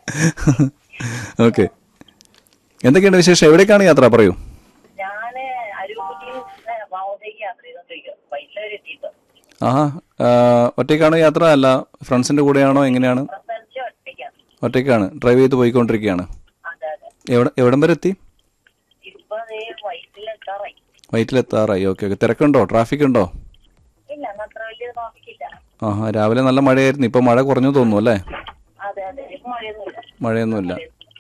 Okay എന്തൊക്കെയുണ്ട് വിശേഷം എവിടേക്കാണ് യാത്ര പറയൂ ഞാന് അരൂക്കുറ്റിയിൽ നിന്ന് വാവത്തേക്ക് യാത്ര ചെയ്തോണ്ടിരിക്കും വൈകിട്ട് എത്തിയിട്ട് ആഹാ ആ, ഒറ്റയ്ക്കാണോ യാത്ര അല്ല ഫ്രണ്ട്സിന്റെ കൂടെയാണോ എങ്ങനെയാണ് പ്രസരിച്ച് ഒറ്റയ്ക്കാണ് ഒറ്റയ്ക്കാണ് ഡ്രൈവ് ചെയ്ത് പോയിക്കൊണ്ടിരിക്കുകയാണ് അതെ അതെ എവിടെ എവിടം വരെ എത്തി ഇപ്പൊ ദേ വൈറ്റിലെത്താറായി വൈറ്റിലെത്താറായി ഓക്കെ ഓക്കെ തിരക്കുണ്ടോ ട്രാഫിക് ഉണ്ടോ ഇല്ല അന്ന് അത്ര വലിയ ട്രാഫിക് ഇല്ല ആഹാ രാവിലെ നല്ല മഴയായിരുന്നു ഇപ്പൊ മഴ കുറഞ്ഞു തോന്നുന്നു അല്ലേ അതെ അതെ ഇപ്പൊ മഴയൊന്നുമില്ല മഴയൊന്നുമില്ല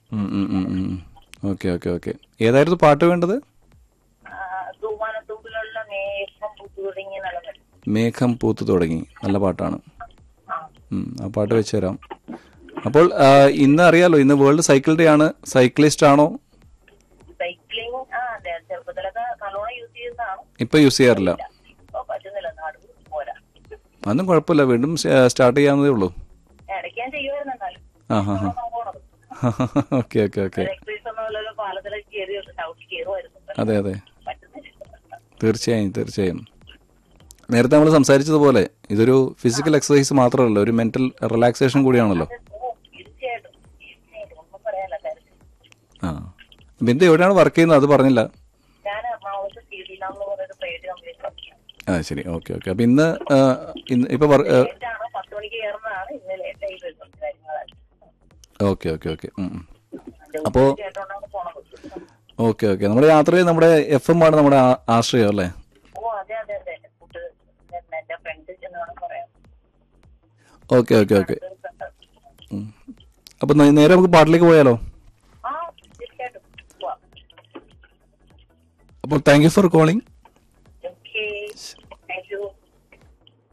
ഓക്കെ ഓക്കെ ഓക്കെ ഏതായിരുന്നു പാട്ട് വേണ്ടത് ആ, തൂവാനത്തൂപ്പിലുള്ള മേഘം പുതു തുടങ്ങി നടന്നു മേഘം പൂത്തു തുടങ്ങി നല്ല പാട്ടാണ് ആ ഉം, ആ പാട്ട് വെച്ച് തരാം അപ്പോൾ ആ, ഇന്ന് അറിയാലോ ഇന്ന് വേൾഡ് സൈക്കിൾ ഡേ ആണ് സൈക്ലിസ്റ്റ് ആണോ സൈക്ലിംഗ് ആ അതെ ചെറുപ്പത്തിലൊക്കെ നല്ലോണം യൂസ് ചെയ്യുന്നതാണ് ഇപ്പൊ യൂസ് ചെയ്യാറില്ല ഇപ്പൊ പറ്റുന്നില്ല നാട് പോരാ അതൊന്നും കുഴപ്പമില്ല വീണ്ടും സ്റ്റാർട്ട് ചെയ്യാവുന്നതേ ഉള്ളൂ ഇടയ്ക്ക് ഞാൻ ചെയ്യുമായിരുന്നു എന്നാലും ആ ഹാ ഹാ പോണത് ഓക്കെ ഓക്കെ ഓക്കെ എക്സസൈസ് ഒന്നുമല്ലല്ലോ പാലത്തിലേക്ക് കയറി ചവിട്ടി കയറുമായിരുന്നു അതെ അതെ പറ്റുന്നില്ല തീർച്ചയായും തീർച്ചയായും നേരത്തെ നമ്മൾ സംസാരിച്ചതുപോലെ ഇതൊരു ഫിസിക്കൽ എക്സസൈസ് മാത്രമല്ല ഒരു മെന്റൽ റിലാക്സേഷൻ കൂടിയാണല്ലോ ഓ തീർച്ചയായിട്ടും തീർച്ചയായിട്ടും ഒന്നും പറയാനില്ല കാര്യം ആ ബിന്ദു എവിടെയാണ് വർക്ക് ചെയ്യുന്നത് അത് പറഞ്ഞില്ല ഞാൻ എറണാകുളത്ത് സി ഡി എന്ന് പറയുന്ന പ്രൈവറ്റ് കമ്പനിയിൽ വർക്ക് ചെയ്യാം ആ ശരി ഓക്കെ ഓക്കെ അപ്പൊ ഇന്ന് ആ, ഇന്ന് ഇപ്പൊ വർ- ആ, ലേറ്റാണ് പത്ത് മണിക്ക് കയറുന്നതാണ് ഇന്ന് ലേറ്റ് ആയി വരുന്നത് കാര്യങ്ങളാണ് ഓക്കെ ഓക്കെ ഓക്കെ ഉം, ഉം. അപ്പോ കേട്ടോണ്ടാണ് പോണത് ഓക്കെ ഓക്കെ നമ്മുടെ യാത്രയിൽ നമ്മുടെ എഫ് എം ആണ് നമ്മുടെ ആ- ആശ്രയം അല്ലേ ഓ അതെ അതെ അതെ എന്റെ കൂട്ട് എന്റെ ഫ്രണ്ട് എന്ന് വേണം പറയാം ഓക്കെ ഓക്കെ ഓക്കെ അപ്പൊ ന- നേരെ നമുക്ക് പാട്ടിലേക്ക് പോയാലോ ആ തീർച്ചയായിട്ടും പോവാം അപ്പോൾ താങ്ക് യു ഫോർ കോളിംഗ്